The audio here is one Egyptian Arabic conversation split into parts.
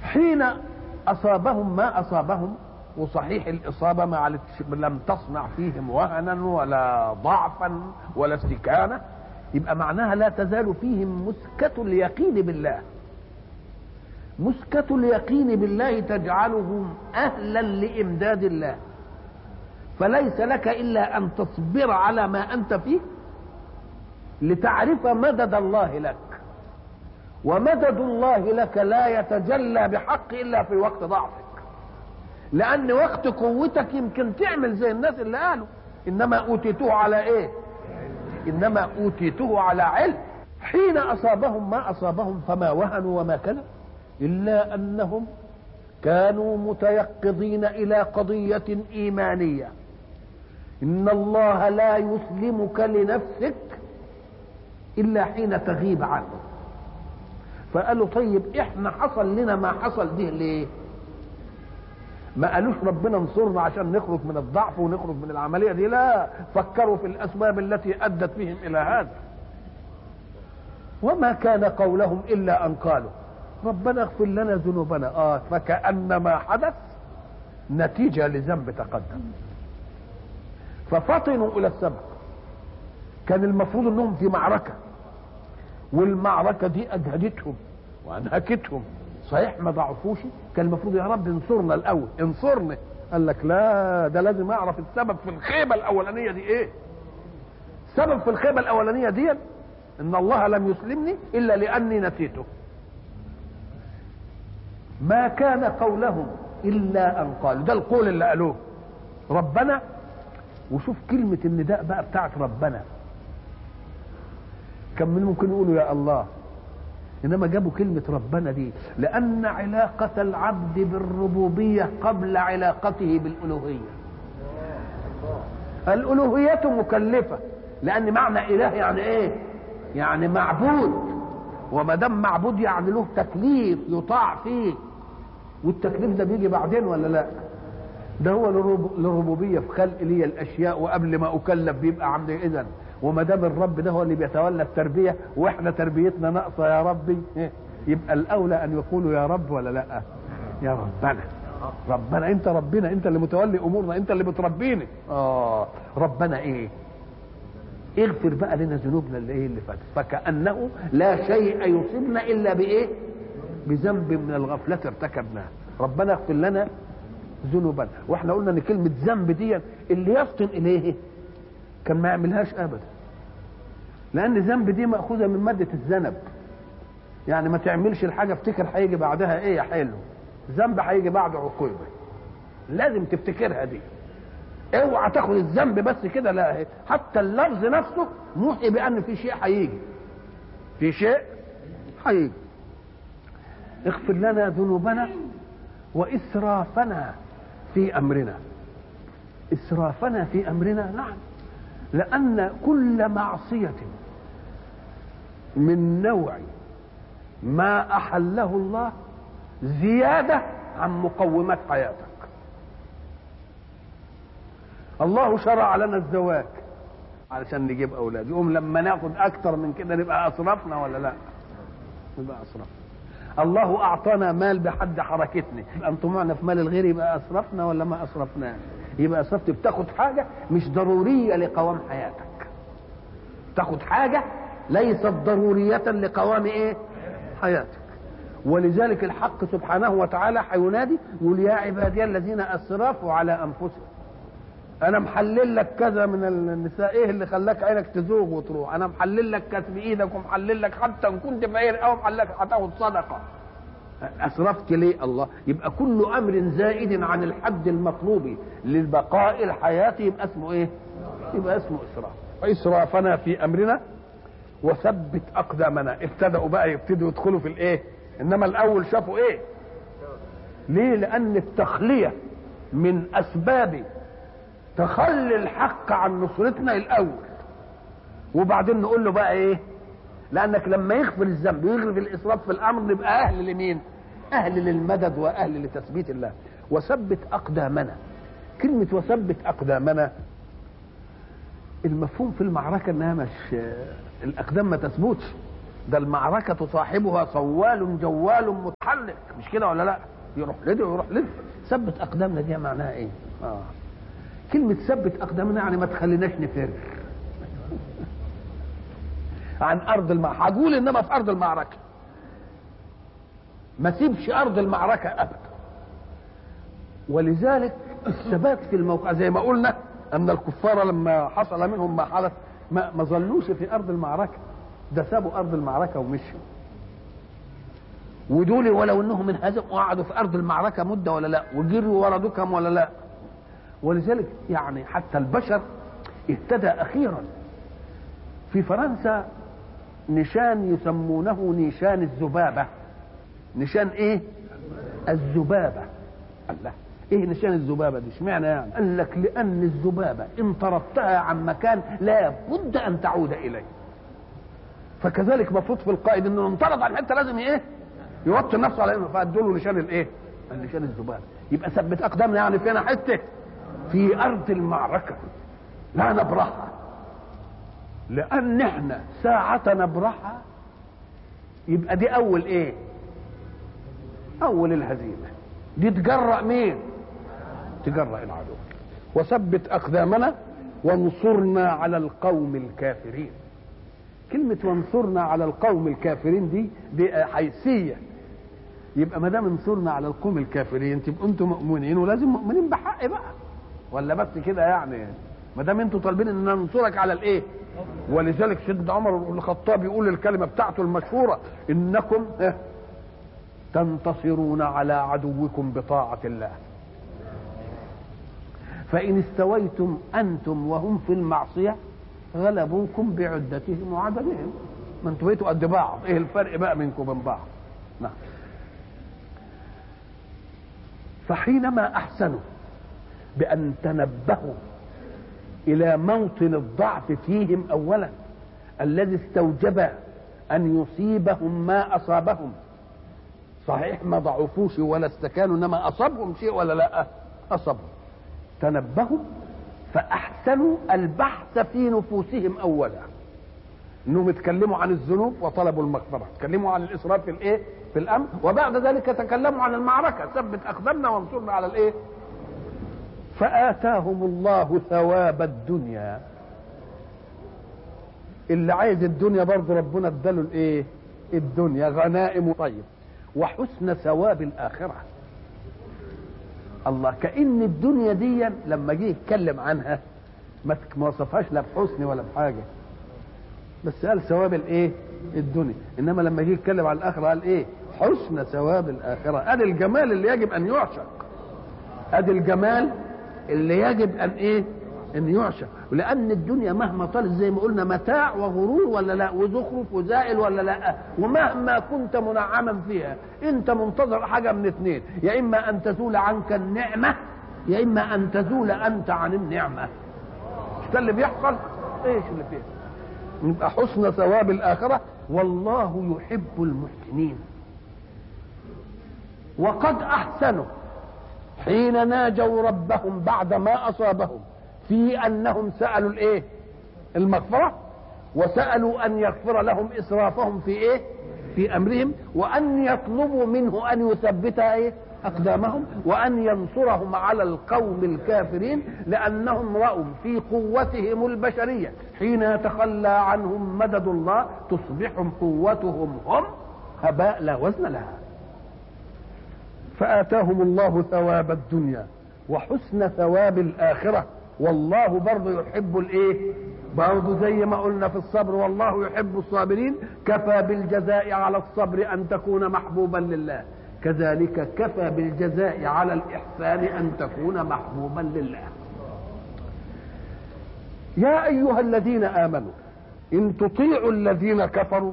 حين اصابهم ما اصابهم وصحيح الاصابه ما علتش لم تصنع فيهم وهنا ولا ضعفا ولا استكانه يبقى معناها لا تزال فيهم مسكه اليقين بالله مسكة اليقين بالله تجعلهم أهلا لإمداد الله فليس لك إلا أن تصبر على ما أنت فيه لتعرف مدد الله لك ومدد الله لك لا يتجلى بحق إلا في وقت ضعفك لأن وقت قوتك يمكن تعمل زي الناس اللي قالوا إنما أوتيته على إيه إنما أوتيته على علم حين أصابهم ما أصابهم فما وهنوا وما كذبوا إلا أنهم كانوا متيقظين إلى قضية إيمانية إن الله لا يسلمك لنفسك إلا حين تغيب عنه فقالوا طيب إحنا حصل لنا ما حصل ده ليه ما قالوش ربنا انصرنا عشان نخرج من الضعف ونخرج من العملية دي لا فكروا في الأسباب التي أدت بهم إلى هذا وما كان قولهم إلا أن قالوا ربنا اغفر لنا ذنوبنا اه فكأن ما حدث نتيجة لذنب تقدم ففطنوا الى السبق كان المفروض انهم في معركة والمعركة دي اجهدتهم وانهكتهم صحيح ما ضعفوش كان المفروض يا رب انصرنا الاول انصرنا قال لك لا ده لازم اعرف السبب في الخيبة الاولانية دي ايه السبب في الخيبة الاولانية دي ان الله لم يسلمني الا لاني نسيته ما كان قولهم الا ان قالوا ده القول اللي قالوه ربنا وشوف كلمة النداء بقى بتاعت ربنا كان من ممكن يقولوا يا الله انما جابوا كلمة ربنا دي لان علاقة العبد بالربوبية قبل علاقته بالالوهية الالوهية مكلفة لان معنى اله يعني ايه يعني معبود وما دام معبود يعني له تكليف يطاع فيه والتكليف ده بيجي بعدين ولا لا ده هو للربوبيه في خلق لي الاشياء وقبل ما اكلف بيبقى عندي اذا وما دام الرب ده هو اللي بيتولى التربيه واحنا تربيتنا ناقصه يا ربي يبقى الاولى ان يقولوا يا رب ولا لا يا ربنا ربنا انت ربنا انت اللي متولي امورنا انت اللي بتربيني اه ربنا ايه اغفر بقى لنا ذنوبنا اللي ايه اللي فاتت فكانه لا شيء يصيبنا الا بايه بذنب من الغفله ارتكبناه ربنا اغفر لنا ذنوبنا واحنا قلنا ان كلمه ذنب دي اللي يفطن اليه كان ما يعملهاش ابدا لان ذنب دي ماخوذه من ماده الذنب يعني ما تعملش الحاجه افتكر هيجي بعدها ايه يا حلو ذنب هيجي بعده عقوبه لازم تفتكرها دي اوعى تاخد الذنب بس كده لا حتى اللفظ نفسه موحي بان في شيء هيجي في شيء هيجي اغفر لنا ذنوبنا واسرافنا في امرنا اسرافنا في امرنا نعم لان كل معصيه من نوع ما احله الله زياده عن مقومات حياتك الله شرع لنا الزواج علشان نجيب اولاد يقوم لما ناخد اكتر من كده نبقى اسرفنا ولا لا نبقى اسرفنا الله اعطانا مال بحد حركتنا يبقى طمعنا في مال الغير يبقى اسرفنا ولا ما اسرفناه يبقى اسرفت بتاخد حاجه مش ضروريه لقوام حياتك تاخد حاجه ليست ضروريه لقوام ايه حياتك ولذلك الحق سبحانه وتعالى هينادي يقول يا عبادي الذين اسرفوا على انفسهم انا محلل لك كذا من النساء ايه اللي خلاك عينك تزوغ وتروح انا محلل لك كتف ايدك ومحلل لك حتى ان كنت فقير او محلل لك هتاخد صدقه اسرفت ليه الله يبقى كل امر زائد عن الحد المطلوب للبقاء الحياه يبقى اسمه ايه يبقى اسمه اسراف واسرافنا في امرنا وثبت اقدامنا ابتدأوا بقى يبتدوا يدخلوا في الايه انما الاول شافوا ايه ليه لان التخليه من اسباب تخلي الحق عن نصرتنا الاول وبعدين نقول له بقى ايه لانك لما يغفر الذنب ويغفر الاسراف في الامر نبقى اهل لمين اهل للمدد واهل لتثبيت الله وثبت اقدامنا كلمه وثبت اقدامنا المفهوم في المعركه انها مش الاقدام ما تثبتش ده المعركة صاحبها صوال جوال متحلق مش كده ولا لا يروح لده ويروح لده ثبت أقدامنا دي معناها إيه آه. كلمة ثبت أقدامنا يعني ما تخليناش نفر عن أرض المعركة هقول إنما في أرض المعركة ما سيبش أرض المعركة أبدا ولذلك الثبات في الموقع زي ما قلنا أن الكفار لما حصل منهم ما حدث ما, ما ظلوش في أرض المعركة ده سابوا أرض المعركة ومشوا ودول ولو انهم انهزموا وقعدوا في ارض المعركه مده ولا لا وجروا ورا دكم ولا لا ولذلك يعني حتى البشر اهتدى اخيرا في فرنسا نشان يسمونه نشان الذبابه نشان ايه الذبابه الله ايه نشان الذبابه دي اشمعنى يعني قال لك لان الذبابه ان طردتها عن مكان لا بد ان تعود اليه فكذلك مفروض في القائد انه انطرد عن حته لازم ايه يوطي نفسه على انه فادوا له نشان الايه نشان الذبابه يبقى ثبت اقدامنا يعني فينا حته في ارض المعركه لا نبرحها لان احنا ساعة نبرحها يبقى دي اول ايه اول الهزيمه دي تجرأ مين تجرأ العدو وثبت اقدامنا وانصرنا على القوم الكافرين كلمة وانصرنا على القوم الكافرين دي دي حيثية يبقى ما دام انصرنا على القوم الكافرين تبقوا انتم مؤمنين ولازم مؤمنين بحق بقى ولا بس كده يعني ما دام انتم طالبين ان ننصرك على الايه ولذلك سيدنا عمر بن الخطاب يقول الكلمه بتاعته المشهوره انكم تنتصرون على عدوكم بطاعه الله فان استويتم انتم وهم في المعصيه غلبوكم بعدتهم وعدمهم ما انتوا بقيتوا قد بعض ايه الفرق بقى منكم وبين بعض نعم فحينما احسنوا بان تنبهوا الى موطن الضعف فيهم اولا الذي استوجب ان يصيبهم ما اصابهم صحيح ما ضعفوش ولا استكانوا انما اصابهم شيء ولا لا اصابهم تنبهوا فاحسنوا البحث في نفوسهم اولا انهم يتكلموا عن الذنوب وطلبوا المغفره تكلموا عن الاسراف في الايه في الامر وبعد ذلك تكلموا عن المعركه ثبت اقدامنا وانصرنا على الايه فاتاهم الله ثواب الدنيا اللي عايز الدنيا برضه ربنا اداله الايه الدنيا غنائم طيب وحسن ثواب الاخره الله كأن الدنيا دي لما جه يتكلم عنها ما وصفهاش لا بحسن ولا بحاجة بس قال ثواب الايه الدنيا انما لما جه يتكلم عن الاخره قال ايه حسن ثواب الاخره ادي الجمال اللي يجب ان يعشق ادي الجمال اللي يجب ان ايه ان يعشق ولان الدنيا مهما طالت زي ما قلنا متاع وغرور ولا لا وزخرف وزائل ولا لا ومهما كنت منعما فيها انت منتظر حاجه من اثنين يا اما ان تزول عنك النعمه يا اما ان تزول انت عن النعمه مش ده اللي بيحصل ايش اللي فيه يبقى حسن ثواب الاخره والله يحب المحسنين وقد احسنوا حين ناجوا ربهم بعد ما اصابهم في انهم سالوا الايه المغفره وسالوا ان يغفر لهم اسرافهم في ايه في امرهم وان يطلبوا منه ان يثبت ايه اقدامهم وان ينصرهم على القوم الكافرين لانهم راوا في قوتهم البشريه حين يتخلى عنهم مدد الله تصبح قوتهم هم هباء لا وزن لها فاتاهم الله ثواب الدنيا وحسن ثواب الاخره والله برضه يحب الايه برضه زي ما قلنا في الصبر والله يحب الصابرين كفى بالجزاء على الصبر ان تكون محبوبا لله كذلك كفى بالجزاء على الاحسان ان تكون محبوبا لله يا ايها الذين امنوا ان تطيعوا الذين كفروا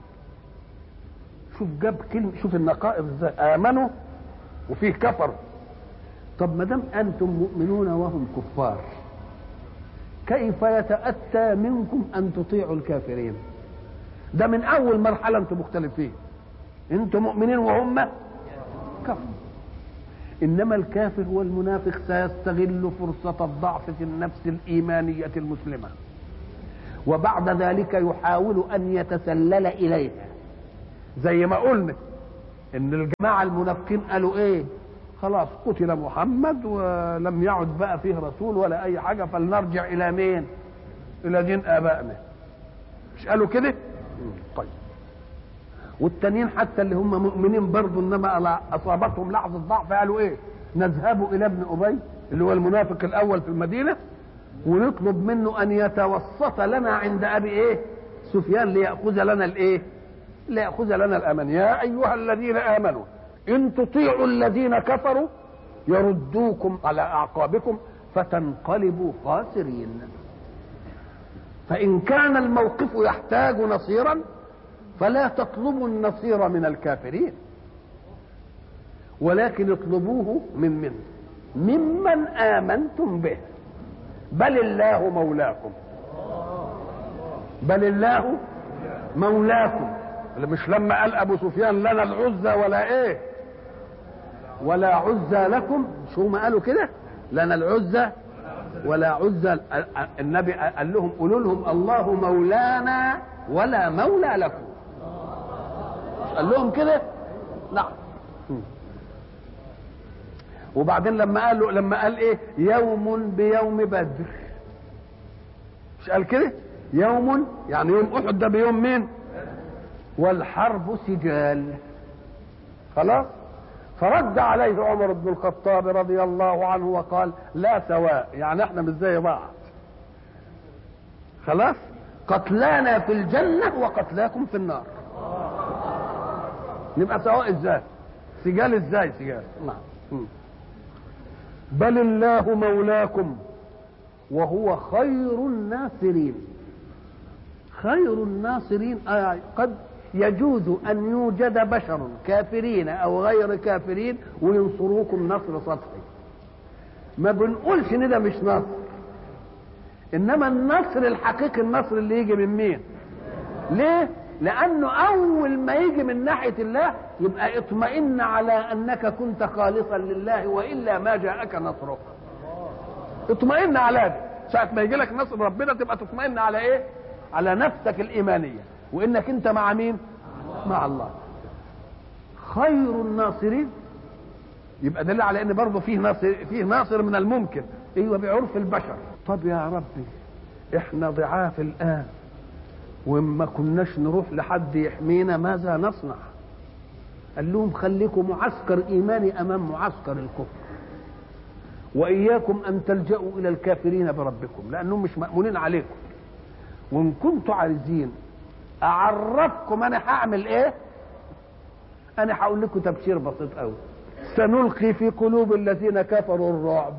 شوف جاب كلمه شوف النقائض ازاي امنوا وفيه كفروا طب ما دام انتم مؤمنون وهم كفار كيف يتاتى منكم ان تطيعوا الكافرين ده من اول مرحله انتم مختلفين انتم مؤمنين وهم كفر انما الكافر والمنافق سيستغل فرصه الضعف في النفس الايمانيه المسلمه وبعد ذلك يحاول ان يتسلل اليها زي ما قلنا ان الجماعه المنافقين قالوا ايه خلاص قتل محمد ولم يعد بقى فيه رسول ولا اي حاجه فلنرجع الى مين الى دين ابائنا مش قالوا كده طيب والتانيين حتى اللي هم مؤمنين برضه انما اصابتهم لحظه ضعف قالوا ايه نذهب الى ابن ابي اللي هو المنافق الاول في المدينه ونطلب منه ان يتوسط لنا عند ابي ايه سفيان ليأخذ لنا الايه ليأخذ لنا الامان يا ايها الذين امنوا ان تطيعوا الذين كفروا يردوكم على اعقابكم فتنقلبوا خاسرين فان كان الموقف يحتاج نصيرا فلا تطلبوا النصير من الكافرين ولكن اطلبوه من من ممن امنتم به بل الله مولاكم بل الله مولاكم مش لما قال ابو سفيان لنا العزى ولا ايه ولا عزى لكم شو ما قالوا كده لنا العزى ولا عزى النبي قال لهم قولوا لهم الله مولانا ولا مولى لكم قال لهم كده نعم وبعدين لما قال له لما قال ايه يوم بيوم بدر مش قال كده يوم يعني يوم احد ده بيوم مين والحرب سجال خلاص فرد عليه عمر بن الخطاب رضي الله عنه وقال لا سواء يعني احنا مش زي بعض خلاص قتلانا في الجنة وقتلاكم في النار نبقى سواء ازاي سجال ازاي سجال نعم بل الله مولاكم وهو خير الناصرين خير الناصرين آه قد يجوز ان يوجد بشر كافرين او غير كافرين وينصروكم نصر سطحي ما بنقولش ان ده مش نصر انما النصر الحقيقي النصر اللي يجي من مين ليه لانه اول ما يجي من ناحيه الله يبقى اطمئن على انك كنت خالصا لله والا ما جاءك نصره اطمئن على ده ساعه ما يجي لك نصر ربنا تبقى تطمئن على ايه على نفسك الايمانيه وانك انت مع مين مع الله خير الناصرين يبقى دل على ان برضه فيه ناصر فيه ناصر من الممكن ايوه بعرف البشر طب يا ربي احنا ضعاف الان وما كناش نروح لحد يحمينا ماذا نصنع قال لهم خليكم معسكر ايماني امام معسكر الكفر واياكم ان تلجأوا الى الكافرين بربكم لانهم مش مأمونين عليكم وان كنتوا عايزين اعرفكم انا هعمل ايه انا هقول لكم تبشير بسيط قوي سنلقي في قلوب الذين كفروا الرعب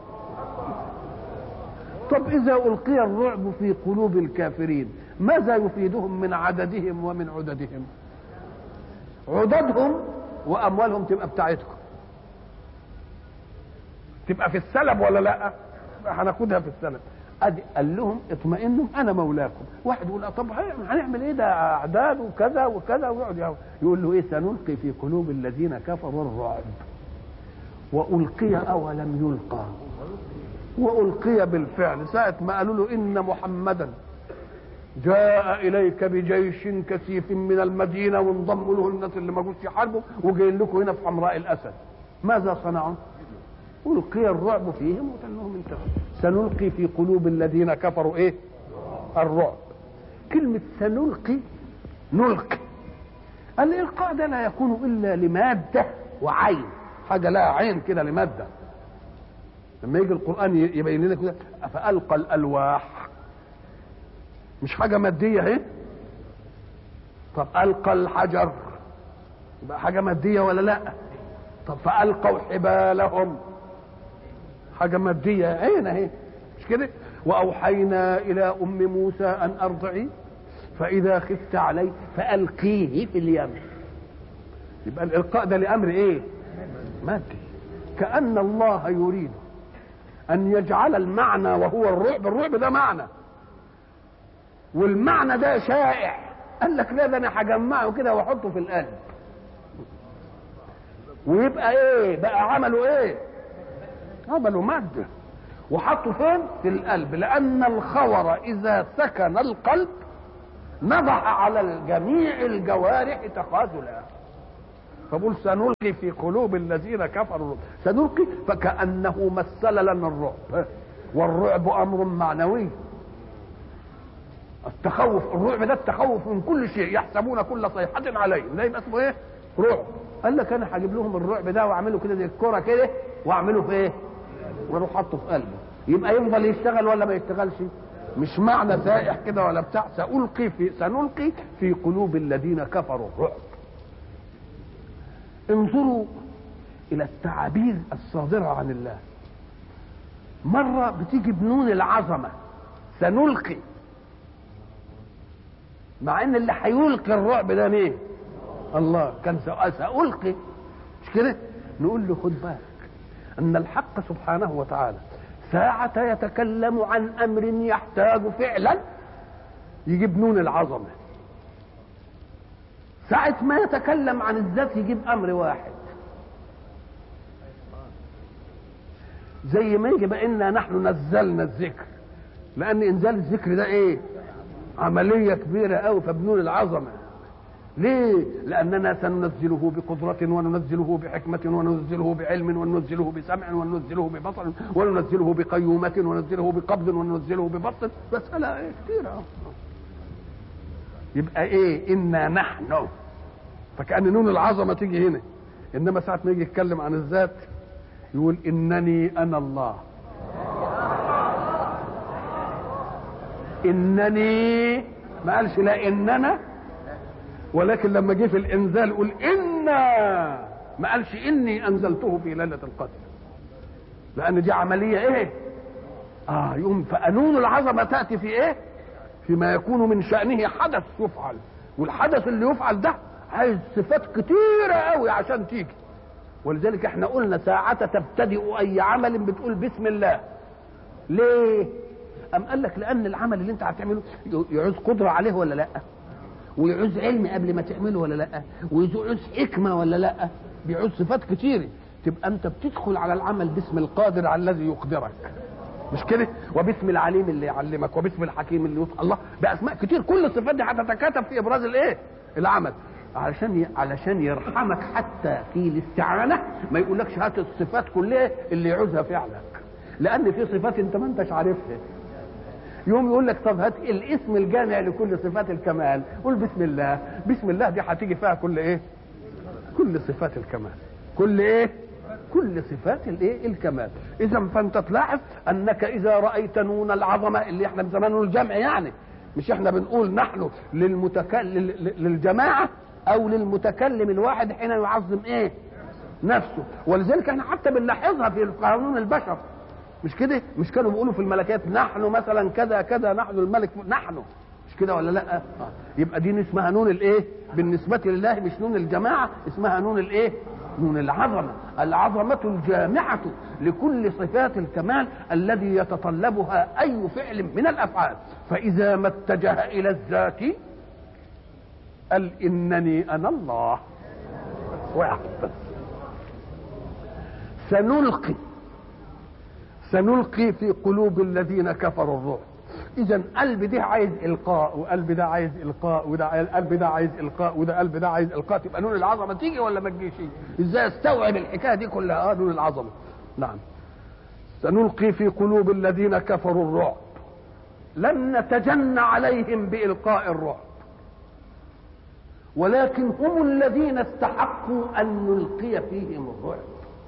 طب اذا القي الرعب في قلوب الكافرين ماذا يفيدهم من عددهم ومن عددهم عددهم واموالهم تبقى بتاعتكم تبقى في السلب ولا لا هناخدها في السلب ادي قال لهم اطمئنوا انا مولاكم واحد يقول طب هنعمل ايه ده اعداد وكذا وكذا ويقعد يقول له ايه سنلقي في قلوب الذين كفروا الرعب والقي اولم يلقى والقي بالفعل ساعه ما قالوا له ان محمدا جاء اليك بجيش كثيف من المدينه وانضموا له الناس اللي ما جوش يحاربوا وجايين لكم هنا في حمراء الاسد ماذا صنعوا؟ ألقي الرعب فيهم وتنهم انتهوا سنلقي في قلوب الذين كفروا ايه الرعب كلمة سنلقي نلقي الإلقاء ده لا يكون إلا لمادة وعين حاجة لها عين كده لمادة لما يجي القرآن يبين لنا كده فألقى الألواح مش حاجة مادية اهي طب ألقى الحجر يبقى حاجة مادية ولا لا طب فألقوا حبالهم حاجة مادية عين اهي مش كده وأوحينا إلى أم موسى أن أرضعي فإذا خفت عليه فألقيه في اليم يبقى الإلقاء ده لأمر إيه مادي كأن الله يريد أن يجعل المعنى وهو الرعب الرعب ده معنى والمعنى ده شائع قال لك لا ده أنا هجمعه كده وأحطه في القلب ويبقى إيه بقى عمله إيه عملوا مادة وحطه فين في القلب لان الخور اذا سكن القلب نضح على جميع الجوارح تخاذلا فبقول سنلقي في قلوب الذين كفروا سنلقي فكانه مثل لنا الرعب والرعب امر معنوي التخوف الرعب ده التخوف من كل شيء يحسبون كل صيحة عليهم ده يبقى اسمه ايه؟ رعب قال لك انا هجيب لهم الرعب ده واعمله كده زي الكرة كده واعمله في ايه؟ واروح حاطه في قلبه يبقى يفضل يشتغل ولا ما يشتغلش؟ مش معنى سائح كده ولا بتاع سألقي في سنلقي في قلوب الذين كفروا الرعب انظروا الى التعابير الصادرة عن الله مرة بتيجي بنون العظمة سنلقي مع ان اللي هيلقي الرعب ده مين الله كان سألقي مش كده نقول له خد بالك ان الحق سبحانه وتعالى ساعة يتكلم عن امر يحتاج فعلا يجيب نون العظمة ساعة ما يتكلم عن الذات يجيب امر واحد زي ما يجي بقى انا نحن نزلنا الذكر لان انزال الذكر ده ايه عملية كبيرة قوي فبنون العظمة ليه؟ لأننا سننزله بقدرة وننزله بحكمة وننزله بعلم وننزله بسمع وننزله ببصر وننزله بقيومة وننزله بقبض وننزله ببسط مسألة إيه كتيرة يبقى إيه؟ إنا نحن فكأن نون العظمة تيجي هنا إنما ساعة ما يجي يتكلم عن الذات يقول إنني أنا الله انني ما قالش لا اننا ولكن لما جه في الانزال قول انا ما قالش اني انزلته في ليله القدر لان دي عمليه ايه اه يقوم فقانون العظمه تاتي في ايه فيما يكون من شانه حدث يفعل والحدث اللي يفعل ده عايز صفات كتيره قوي عشان تيجي ولذلك احنا قلنا ساعة تبتدئ اي عمل بتقول بسم الله ليه أم قال لك لأن العمل اللي أنت هتعمله يعوز قدرة عليه ولا لأ؟ ويعوز علم قبل ما تعمله ولا لأ؟ ويعوز حكمة ولا لأ؟ بيعوز صفات كتيرة تبقى أنت بتدخل على العمل باسم القادر على الذي يقدرك مش كده؟ وباسم العليم اللي يعلمك وباسم الحكيم اللي يطلع الله بأسماء كتير كل الصفات دي هتتكاتب في إبراز الإيه؟ العمل علشان ي... علشان يرحمك حتى في الاستعانة ما يقولكش هات الصفات كلها اللي يعوزها فعلك لأن في صفات أنت ما أنتش عارفها يوم يقول لك طب هات الاسم الجامع لكل صفات الكمال قول بسم الله بسم الله دي هتيجي فيها كل ايه كل صفات الكمال كل ايه كل صفات الايه الكمال اذا فانت تلاحظ انك اذا رايت نون العظمه اللي احنا بنسميها نون الجمع يعني مش احنا بنقول نحن للمتكلم للجماعه او للمتكلم الواحد حين يعظم ايه نفسه ولذلك احنا حتى بنلاحظها في قانون البشر مش كده مش كانوا بيقولوا في الملكات نحن مثلا كذا كذا نحن الملك نحن مش كده ولا لا آه. يبقى دي اسمها نون الايه بالنسبه لله مش نون الجماعه اسمها نون الايه نون العظمه العظمه الجامعه لكل صفات الكمال الذي يتطلبها اي فعل من الافعال فاذا ما اتجه الى الذات قال انني انا الله واحد بس سنلقي سنلقي في قلوب الذين كفروا الرعب اذا قلب ده عايز القاء وقلب ده عايز القاء وده قلب ده عايز القاء وده قلب ده عايز القاء تبقى نون العظمه تيجي ولا ما تجيش ازاي استوعب الحكايه دي كلها اه نون العظمه نعم سنلقي في قلوب الذين كفروا الرعب لن نتجن عليهم بالقاء الرعب ولكن هم الذين استحقوا ان نلقي فيهم الرعب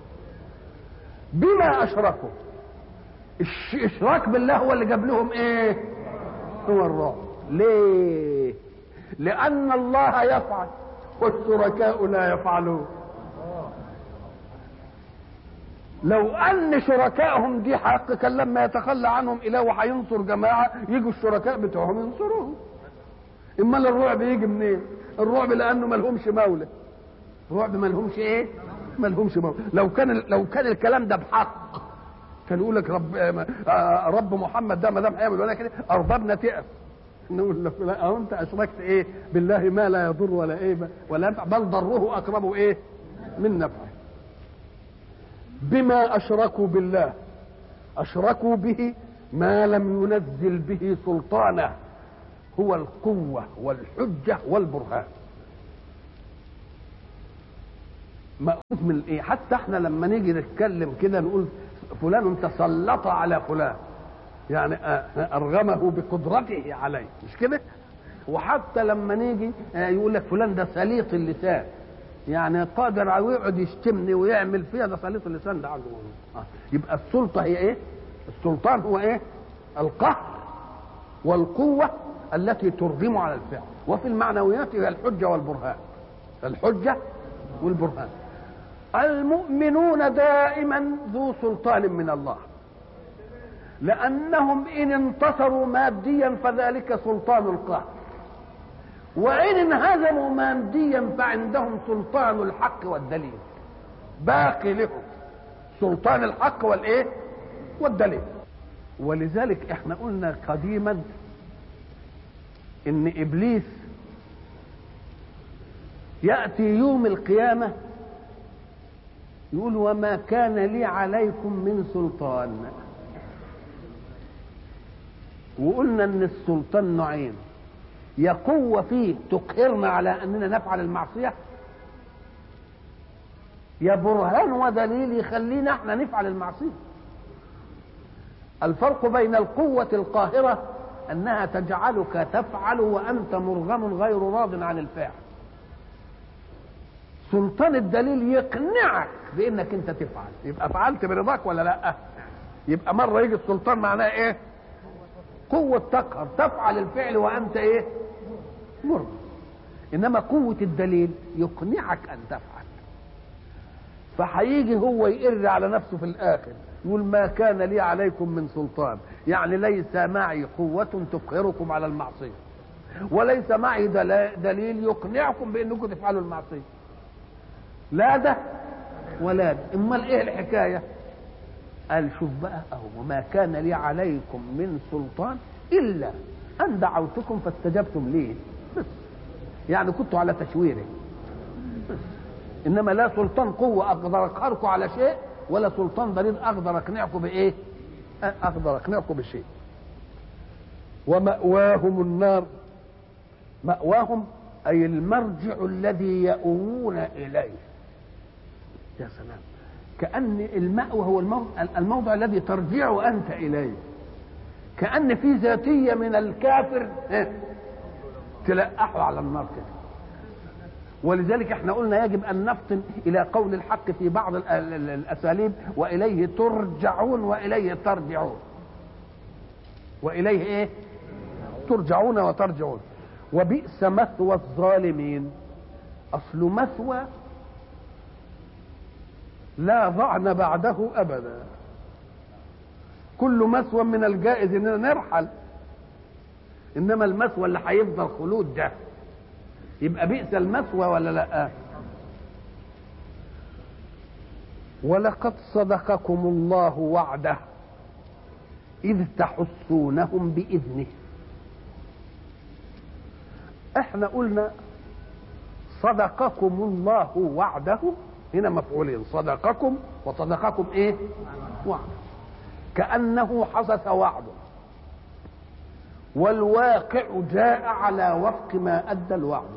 بما اشركوا الاشراك بالله هو اللي جاب لهم ايه هو الرعب ليه لان الله يفعل والشركاء لا يفعلون لو ان شركائهم دي حق كان لما يتخلى عنهم اله وهينصر جماعه يجوا الشركاء بتوعهم ينصروهم امال الرعب يجي منين الرعب لانه ملهمش مولى الرعب ملهمش ايه ملهمش مولى لو كان لو كان الكلام ده بحق كان يقول لك رب رب محمد ده ما دام هيعمل ولا كده اربابنا تقف نقول لك لا أو انت اشركت ايه بالله ما لا يضر ولا ايه ولا ينفع بل ضره اقرب ايه من نفعه بما اشركوا بالله اشركوا به ما لم ينزل به سلطانه هو القوه والحجه والبرهان مأخوذ من ايه حتى احنا لما نيجي نتكلم كده نقول فلان تسلط على فلان يعني ارغمه بقدرته عليه مش كده وحتى لما نيجي يقول لك فلان ده سليط اللسان يعني قادر على يقعد يشتمني ويعمل فيها ده سليط اللسان ده عنده آه. يبقى السلطه هي ايه السلطان هو ايه القهر والقوه التي ترغم على الفعل وفي المعنويات هي الحجه والبرهان الحجه والبرهان المؤمنون دائما ذو سلطان من الله لانهم ان انتصروا ماديا فذلك سلطان القهر وان انهزموا ماديا فعندهم سلطان الحق والدليل باقي لهم سلطان الحق والايه والدليل ولذلك احنا قلنا قديما ان ابليس ياتي يوم القيامه يقول وما كان لي عليكم من سلطان وقلنا ان السلطان نوعين يا قوة فيه تقهرنا على اننا نفعل المعصية يا برهان ودليل يخلينا احنا نفعل المعصية الفرق بين القوة القاهرة انها تجعلك تفعل وانت مرغم غير راض عن الفعل سلطان الدليل يقنعك بانك انت تفعل يبقى فعلت برضاك ولا لا يبقى مره يجي السلطان معناه ايه قوه تقهر تفعل الفعل وانت ايه مرضى انما قوه الدليل يقنعك ان تفعل فهيجي هو يقر على نفسه في الاخر يقول ما كان لي عليكم من سلطان يعني ليس معي قوة تقهركم على المعصية وليس معي دليل يقنعكم بانكم تفعلوا المعصية لا ده ولا ده امال ايه الحكايه قال شوف بقى اهو وما كان لي عليكم من سلطان الا ان دعوتكم فاستجبتم لي بس يعني كنتوا على تشويري بس انما لا سلطان قوه اقدر اقهركم على شيء ولا سلطان دليل اقدر اقنعكم بايه اقدر اقنعكم بشيء ومأواهم النار مأواهم أي المرجع الذي يأوون إليه يا سلام كأن المأوى هو الموضع, الموضع الذي ترجع أنت إليه كأن في ذاتية من الكافر تلقحه على النار كده ولذلك احنا قلنا يجب ان نفطن الى قول الحق في بعض الاساليب واليه ترجعون واليه ترجعون واليه ايه ترجعون وترجعون وبئس مثوى الظالمين اصل مثوى لا ضعن بعده ابدا كل مثوى من الجائز اننا نرحل انما المثوى اللي هيفضل خلود ده يبقى بئس المثوى ولا لا ولقد صدقكم الله وعده اذ تحسونهم باذنه احنا قلنا صدقكم الله وعده هنا مفعولين صدقكم وصدقكم ايه وعد كأنه حدث وعده والواقع جاء على وفق ما أدى الوعد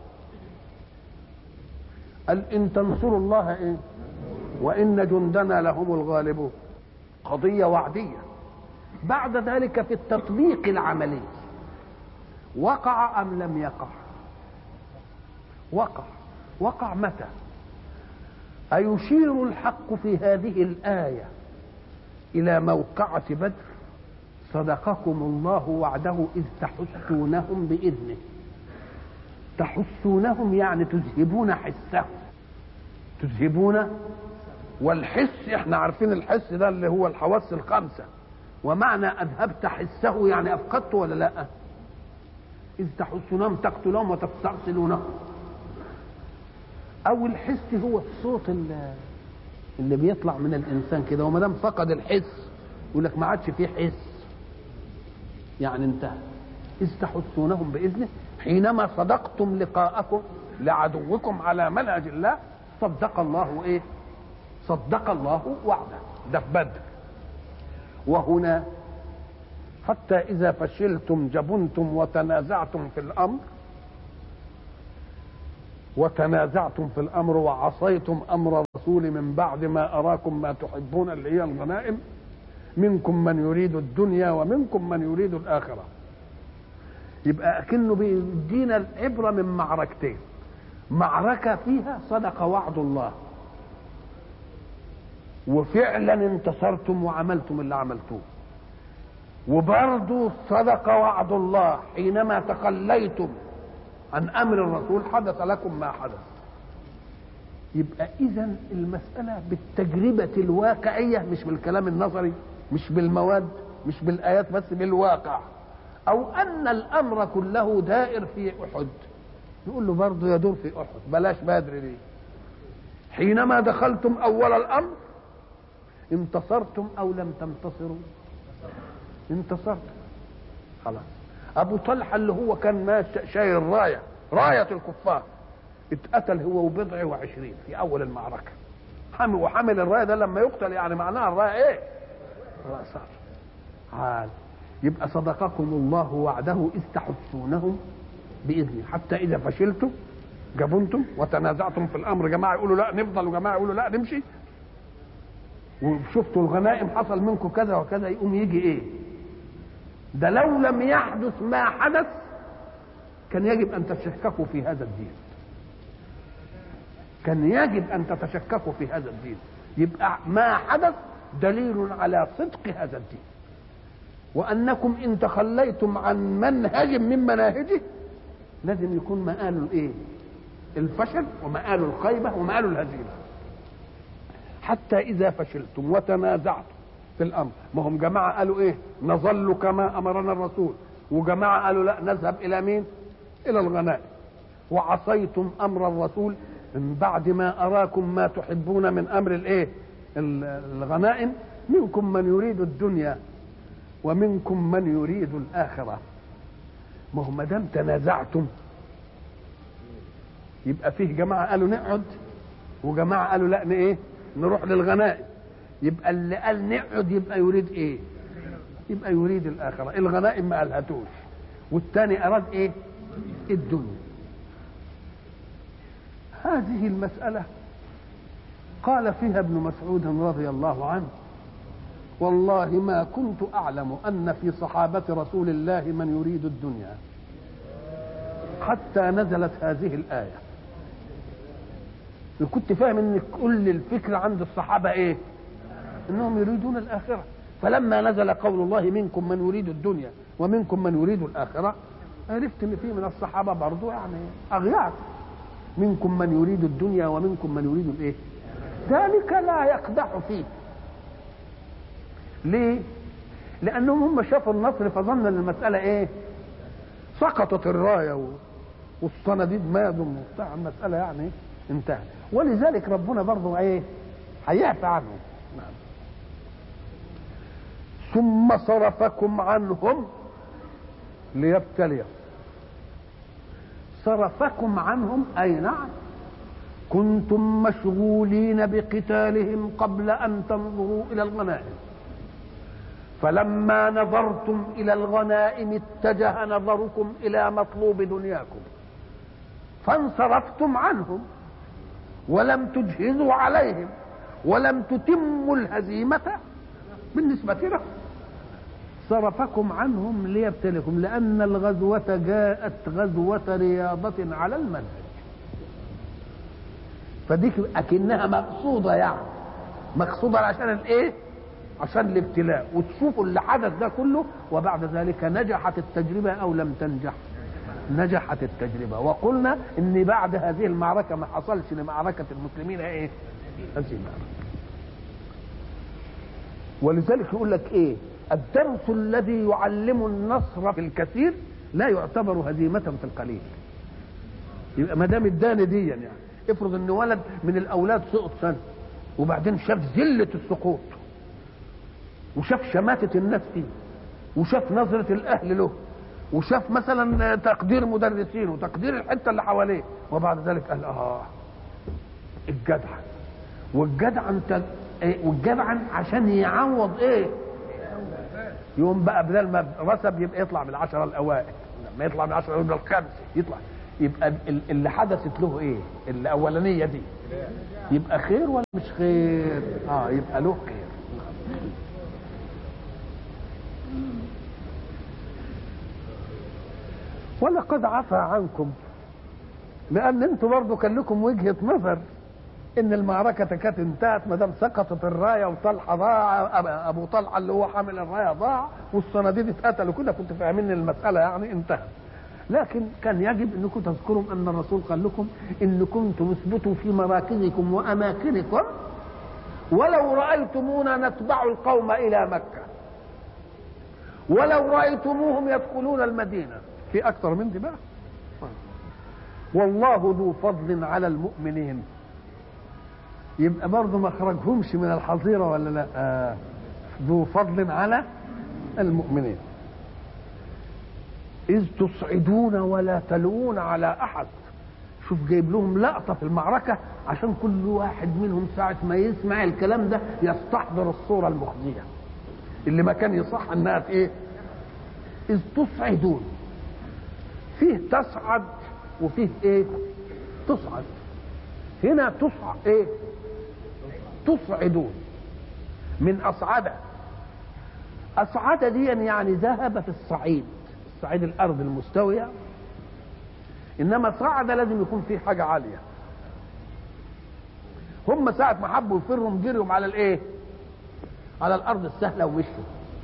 قال إن تنصروا الله إيه وإن جندنا لهم الغالبون قضية وعدية بعد ذلك في التطبيق العملي وقع أم لم يقع وقع وقع متى أيشير الحق في هذه الآية إلى موقعة بدر صدقكم الله وعده إذ تحسونهم بإذنه تحسونهم يعني تذهبون حسهم تذهبون والحس احنا عارفين الحس ده اللي هو الحواس الخمسة ومعنى أذهبت حسه يعني أفقدته ولا لا إذ تحسونهم تقتلهم وتستأصلونهم أو الحس هو الصوت اللي, اللي بيطلع من الإنسان كده وما دام فقد الحس يقول لك ما عادش فيه حس يعني انتهى إذ تحسونهم بإذنه حينما صدقتم لقاءكم لعدوكم على منهج الله صدق الله ايه صدق الله وعده ده في بدر وهنا حتى إذا فشلتم جبنتم وتنازعتم في الأمر وتنازعتم في الأمر وعصيتم أمر الرسول من بعد ما أراكم ما تحبون اللي هي الغنائم منكم من يريد الدنيا ومنكم من يريد الآخرة يبقى أكنه بيدينا العبرة من معركتين معركة فيها صدق وعد الله وفعلا انتصرتم وعملتم اللي عملتوه وبرضه صدق وعد الله حينما تخليتم عن امر الرسول حدث لكم ما حدث يبقى اذا المساله بالتجربه الواقعيه مش بالكلام النظري مش بالمواد مش بالايات بس بالواقع او ان الامر كله دائر في احد يقول له برضه يدور في احد بلاش بدر ليه حينما دخلتم اول الامر انتصرتم او لم تنتصروا انتصرتم خلاص ابو طلحه اللي هو كان ماشي شايل الرايه رايه الكفار اتقتل هو وبضع وعشرين في اول المعركه حمل وحمل الرايه ده لما يقتل يعني معناها الرايه ايه الرايه صار عال يبقى صدقكم الله وعده اذ تحسونهم باذنه حتى اذا فشلتم جبنتم وتنازعتم في الامر جماعه يقولوا لا نفضل وجماعه يقولوا لا نمشي وشفتوا الغنائم حصل منكم كذا وكذا يقوم يجي ايه ده لو لم يحدث ما حدث كان يجب ان تتشككوا في هذا الدين كان يجب ان تتشككوا في هذا الدين يبقى ما حدث دليل على صدق هذا الدين وانكم ان تخليتم عن منهج من مناهجه لازم يكون مآل الايه الفشل ومآل الخيبه ومآل الهزيمه حتى اذا فشلتم وتنازعتم في الامر ما هم جماعه قالوا ايه نظل كما امرنا الرسول وجماعه قالوا لا نذهب الى مين الى الغنائم وعصيتم امر الرسول من بعد ما اراكم ما تحبون من امر الايه الغنائم منكم من يريد الدنيا ومنكم من يريد الاخره ما هو ما دام تنازعتم يبقى فيه جماعه قالوا نقعد وجماعه قالوا لا ايه نروح للغنائم يبقى اللي قال نقعد يبقى يريد ايه يبقى يريد الاخره الغنائم ما قالهاتوش والثاني اراد ايه الدنيا هذه المساله قال فيها ابن مسعود رضي الله عنه والله ما كنت اعلم ان في صحابه رسول الله من يريد الدنيا حتى نزلت هذه الايه كنت فاهم ان كل الفكره عند الصحابه ايه انهم يريدون الاخره فلما نزل قول الله منكم من يريد الدنيا ومنكم من يريد الاخره عرفت ان في من الصحابه برضو يعني اغيار منكم من يريد الدنيا ومنكم من يريد الايه ذلك لا يقدح فيه ليه لانهم هم شافوا النصر فظن ان المساله ايه سقطت الرايه والصناديد مادوا وبتاع المساله يعني انتهت ولذلك ربنا برضه ايه هيعفى عنهم نعم. ثم صرفكم عنهم ليبتليهم صرفكم عنهم اي نعم كنتم مشغولين بقتالهم قبل ان تنظروا الى الغنائم فلما نظرتم الى الغنائم اتجه نظركم الى مطلوب دنياكم فانصرفتم عنهم ولم تجهزوا عليهم ولم تتموا الهزيمة بالنسبة لهم صرفكم عنهم ليبتلكم لأن الغزوة جاءت غزوة رياضة على المنهج فديك أكنها مقصودة يعني مقصودة عشان الإيه؟ عشان الابتلاء وتشوفوا اللي حدث ده كله وبعد ذلك نجحت التجربة أو لم تنجح نجحت التجربة وقلنا ان بعد هذه المعركة ما حصلش لمعركة المسلمين ايه هزيمة ولذلك يقول لك ايه الدرس الذي يعلم النصر في الكثير لا يعتبر هزيمة في القليل يبقى ما دام اداني دي يعني افرض ان ولد من الاولاد سقط سنه وبعدين شاف ذله السقوط وشاف شماتة الناس فيه وشاف نظرة الأهل له وشاف مثلا تقدير مدرسين وتقدير الحته اللي حواليه وبعد ذلك قال اه الجدع والجدع انت إيه والجدع عشان يعوض ايه يقوم بقى بدل ما رسب يبقى يطلع من العشرة الأوائل لما يطلع من العشرة يبقى الخمسة يطلع يبقى اللي حدثت له ايه الأولانية دي يبقى خير ولا مش خير اه يبقى له خير ولقد عفى عنكم لان انتوا برضه كان لكم وجهه نظر ان المعركه كانت انتهت ما دام سقطت الرايه وطلحه ضاع ابو طلحه اللي هو حامل الرايه ضاع والصناديد اتقتلوا كده كنت فاهمين المساله يعني انتهت لكن كان يجب انكم تذكروا ان الرسول قال لكم ان كنتم اثبتوا في مراكزكم واماكنكم ولو رايتمونا نتبع القوم الى مكه ولو رايتموهم يدخلون المدينه في اكثر من دي بقى والله ذو فضل على المؤمنين يبقى برضه ما خرجهمش من الحظيرة ولا لا آه ذو فضل على المؤمنين إذ تصعدون ولا تلوون على أحد شوف جايب لهم لقطة في المعركة عشان كل واحد منهم ساعة ما يسمع الكلام ده يستحضر الصورة المخزية اللي ما كان يصح انها ايه إذ تصعدون فيه تصعد وفيه ايه تصعد هنا تصعد ايه تصعدون من اصعد اصعد دي يعني ذهب في الصعيد الصعيد الارض المستويه انما صعد لازم يكون فيه حاجه عاليه هم ساعه ما حبوا يفروا جريهم على الايه على الارض السهله ومشوا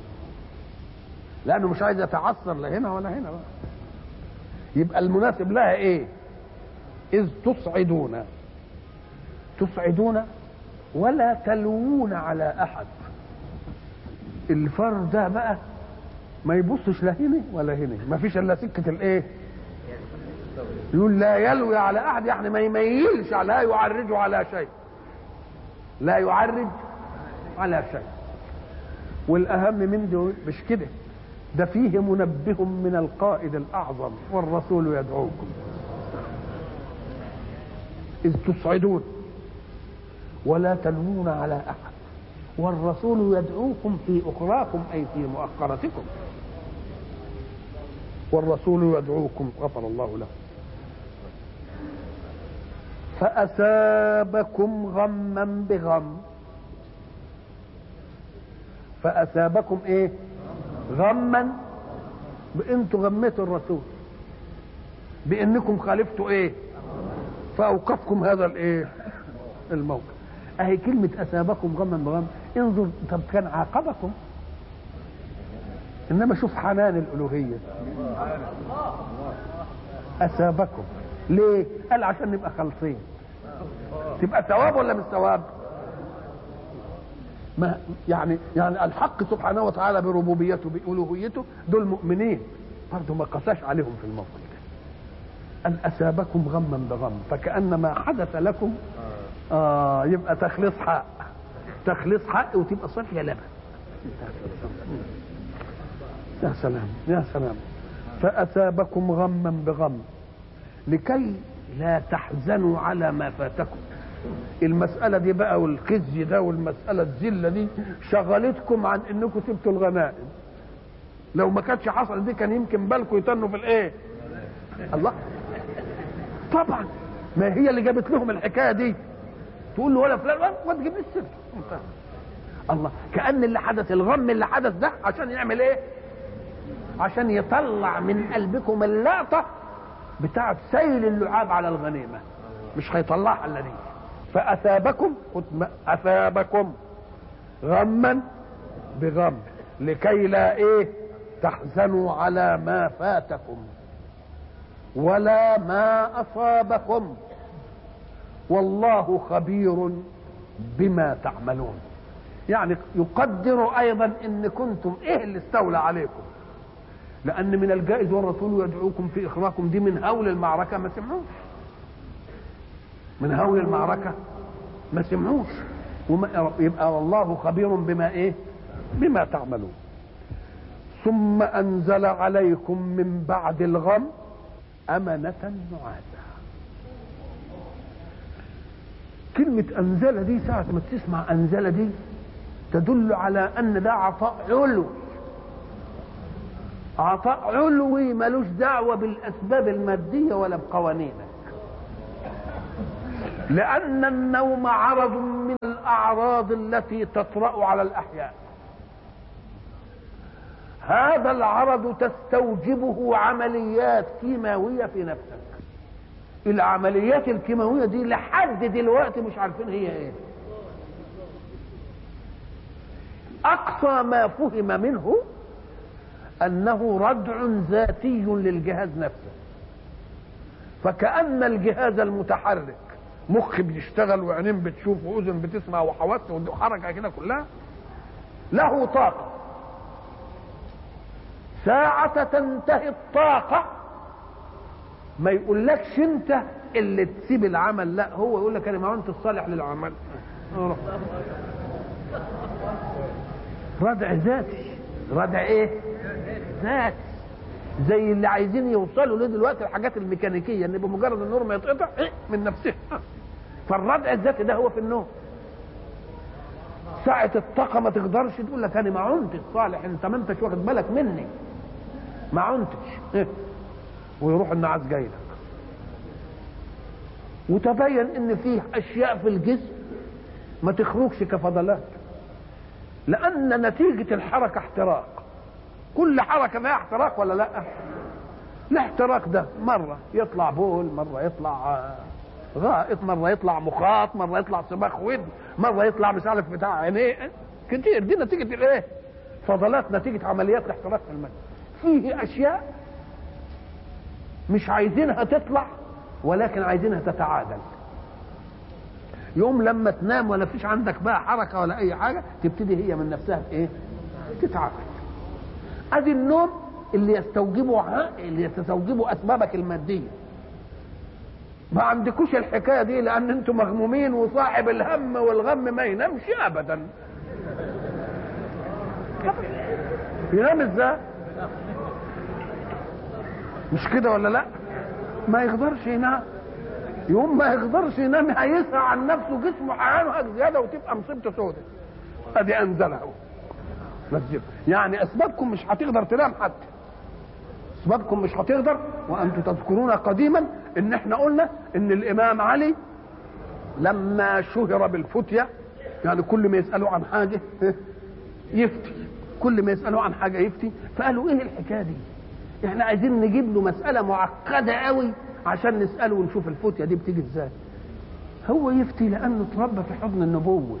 لانه مش عايز يتعثر لا هنا ولا هنا بقى يبقى المناسب لها ايه اذ تصعدون تصعدون ولا تلوون على احد الفار ده بقى ما يبصش لا هنا ولا هنا ما فيش الا سكه الايه يقول لا يلوي على احد يعني ما يميلش لا يعرج على شيء لا يعرج على شيء والاهم من ده مش كده ده فيه منبه من القائد الاعظم والرسول يدعوكم اذ تصعدون ولا تلوون على احد والرسول يدعوكم في اخراكم اي في مؤخرتكم والرسول يدعوكم غفر الله له فأثابكم غما بغم فأثابكم إيه غما بأنتوا غميتوا الرسول بأنكم خالفتوا إيه فأوقفكم هذا الإيه الموقف أهي كلمة أثابكم غما بغم انظر طب كان عاقبكم إنما شوف حنان الألوهية أثابكم ليه؟ قال عشان نبقى خالصين تبقى ثواب ولا مش ثواب؟ ما يعني يعني الحق سبحانه وتعالى بربوبيته بألوهيته دول مؤمنين برضه ما قساش عليهم في الموقف ده أن أثابكم غما بغم فكأن ما حدث لكم آه يبقى تخليص حق تخليص حق وتبقى صافية لبن يا سلام يا سلام فأثابكم غما بغم لكي لا تحزنوا على ما فاتكم المسألة دي بقى والخزي ده والمسألة الذلة دي شغلتكم عن انكم سبتوا الغنائم لو ما كانتش حصل دي كان يمكن بالكم يتنوا في الايه الله طبعا ما هي اللي جابت لهم الحكايه دي تقول له ولا فلان ما تجيب لي السر الله كأن اللي حدث الغم اللي حدث ده عشان يعمل ايه عشان يطلع من قلبكم اللقطه بتاعت سيل اللعاب على الغنيمه مش هيطلعها الا دي فاثابكم اثابكم غما بغم لكي لا ايه تحزنوا على ما فاتكم ولا ما اصابكم والله خبير بما تعملون يعني يقدر ايضا ان كنتم ايه اللي استولى عليكم لان من الجائز والرسول يدعوكم في اخراكم دي من هول المعركه ما سمعوش من هول المعركه ما سمعوش وما يبقى والله خبير بما ايه بما تعملون ثم انزل عليكم من بعد الغم امنه نعاسا كلمة أنزل دي ساعة ما تسمع أنزل دي تدل على أن ده عطاء علو عطاء علوي ملوش دعوة بالأسباب المادية ولا بقوانينك لأن النوم عرض من الأعراض التي تطرأ على الأحياء هذا العرض تستوجبه عمليات كيماوية في نفسك العمليات الكيماوية دي لحد دلوقتي مش عارفين هي ايه أقصى ما فهم منه أنه ردع ذاتي للجهاز نفسه فكأن الجهاز المتحرك مخ بيشتغل وعينين بتشوف واذن بتسمع وحواس وحركه كده كلها له طاقه ساعة تنتهي الطاقة ما يقولكش انت اللي تسيب العمل لا هو يقول لك انا ما انت الصالح للعمل ردع ذاتي ردع ايه ذاتي زي اللي عايزين يوصلوا له دلوقتي الحاجات الميكانيكيه ان بمجرد النور ما يتقطع إيه من نفسها فالردع الذاتي ده هو في النوم ساعة الطاقة ما تقدرش تقول لك أنا ما عنتش صالح أنت ما أنتش واخد بالك مني ما عنتش إيه؟ ويروح النعاس جاي لك وتبين ان فيه اشياء في الجسم ما تخرجش كفضلات لان نتيجة الحركة احتراق كل حركة فيها احتراق ولا لا الاحتراق ده مرة يطلع بول مرة يطلع غائط مرة يطلع مخاط مرة يطلع صباخ ود مرة يطلع مش عارف بتاع عينيه كتير دي نتيجة الايه فضلات نتيجة عمليات الاحتراق في الماء فيه اشياء مش عايزينها تطلع ولكن عايزينها تتعادل يوم لما تنام ولا فيش عندك بقى حركه ولا اي حاجه تبتدي هي من نفسها ايه تتعادل ادي النوم اللي يستوجبه اللي يستوجبه اسبابك الماديه ما عندكوش الحكايه دي لان انتم مغمومين وصاحب الهم والغم ما ينامش ابدا ينام ازاي مش كده ولا لا ما يقدرش ينام يوم ما يقدرش ينام هيسعى عن نفسه جسمه هيعنق زياده وتبقى مصيبته سودة ادي انزله نزله يعني اسبابكم مش هتقدر تنام حتى اسبابكم مش هتقدر وانتم تذكرون قديما ان احنا قلنا ان الامام علي لما شهر بالفتية يعني كل ما يسألوا عن حاجة يفتي كل ما يسألوا عن حاجة يفتي فقالوا ايه الحكاية دي احنا عايزين نجيب له مسألة معقدة قوي عشان نسأله ونشوف الفتية دي بتيجي ازاي هو يفتي لأنه اتربى في حضن النبوة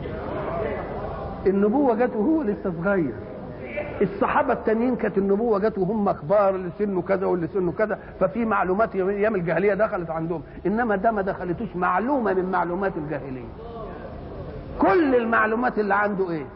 النبوة جت وهو لسه صغير الصحابة التانيين كانت النبوة جت وهم كبار اللي سنه كذا واللي سنه كذا ففي معلومات أيام الجاهلية دخلت عندهم إنما ده ما دخلتوش معلومة من معلومات الجاهلية كل المعلومات اللي عنده إيه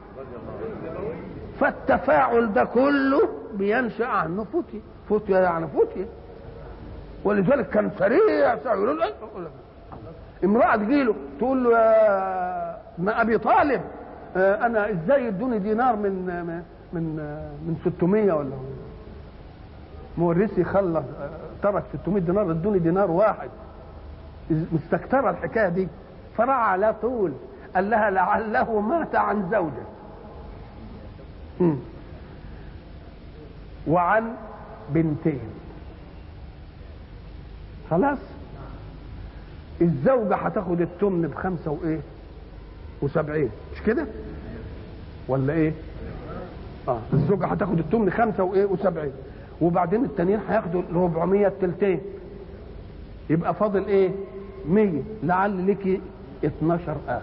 فالتفاعل ده كله بينشأ عنه فتية فتية يعني فتية ولذلك كان سريع سريع يقول له امرأة تجيله تقول له يا ابن أبي طالب أنا إزاي ادوني دينار من من من 600 ولا مورثي خلص ترك 600 دينار ادوني دينار واحد مستكترة الحكاية دي فرع على طول قال لها لعله مات عن زوجه وعن بنتين خلاص الزوجة هتاخد التمن بخمسة وإيه وسبعين مش كده ولا إيه اه الزوجة هتاخد التمن خمسة وإيه وسبعين وبعدين التانيين هياخدوا 400 تلتين يبقى فاضل إيه 100 لعل لك 12 أخ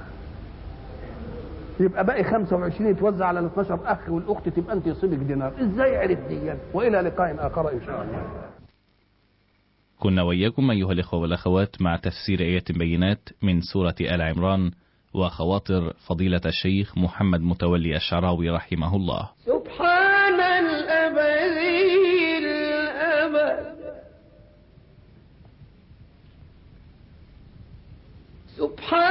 يبقى باقي 25 يتوزع على ال 12 اخ والاخت تبقى انت يصيبك دينار ازاي عرف دي والى لقاء اخر ان شاء الله كنا وإياكم أيها الإخوة والأخوات مع تفسير آية بينات من سورة آل عمران وخواطر فضيلة الشيخ محمد متولي الشعراوي رحمه الله سبحان الأبدي الأبد سبحان